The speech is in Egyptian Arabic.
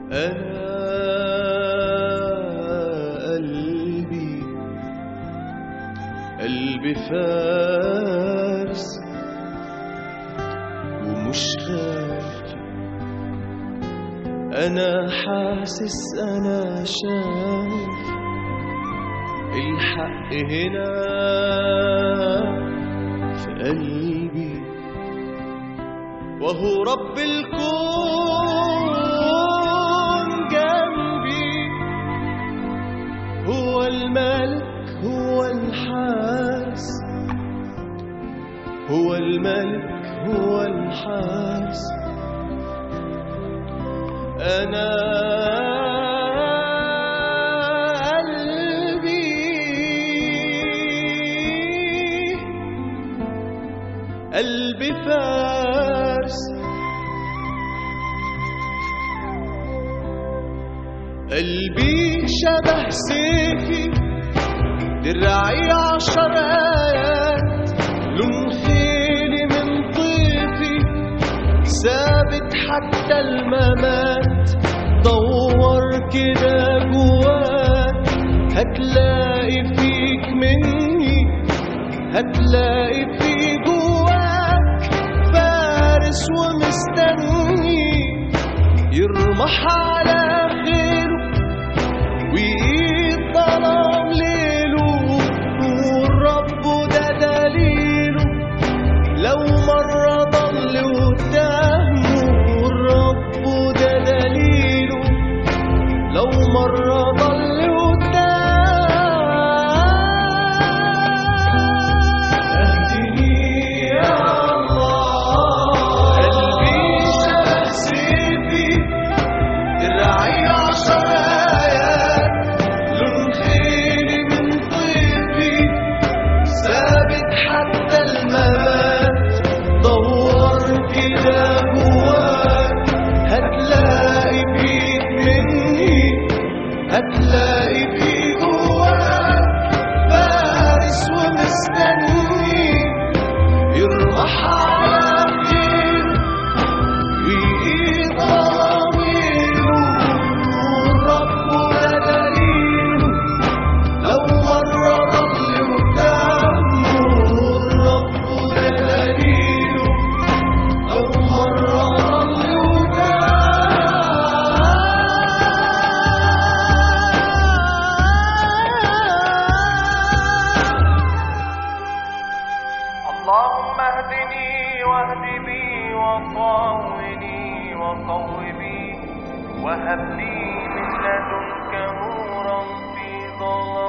أنا قلبي قلبي فارس ومش خايف أنا حاسس أنا شايف الحق هنا في قلبي وهو رب الكون جنبي هو الملك هو الحارس هو الملك هو الحارس أنا قلبي قلبي فارس قلبي شبه سيفي درعي عشر آيات لون خيلي من طيفي ثابت حتى الممات دور كده جواك هتلاقي فيك مني هتلاقي في جواك فارس ومستني يرمح على خيره ويقيد ظلام ليله والرب ده دليله لو مرة ضل قدامه والرب ده دليله لو مرة ضل قدامي يا الله قلبي شبه سيفي الرعي عشر آيات لون خيري من طيفي ثابت حتى الممات دور كده جواك هتلاقي فيك مني هتلاقي في جواك فارس ومستني يرمح على خير ويقيد ضميره والرب ده دليله لو مرة ضل قدامه والرب ده دليله لو مرة ضل قدامه اللهم اهدني واهد بي وقاوني وقو بي وهب لي من لدنك نورا في ظلام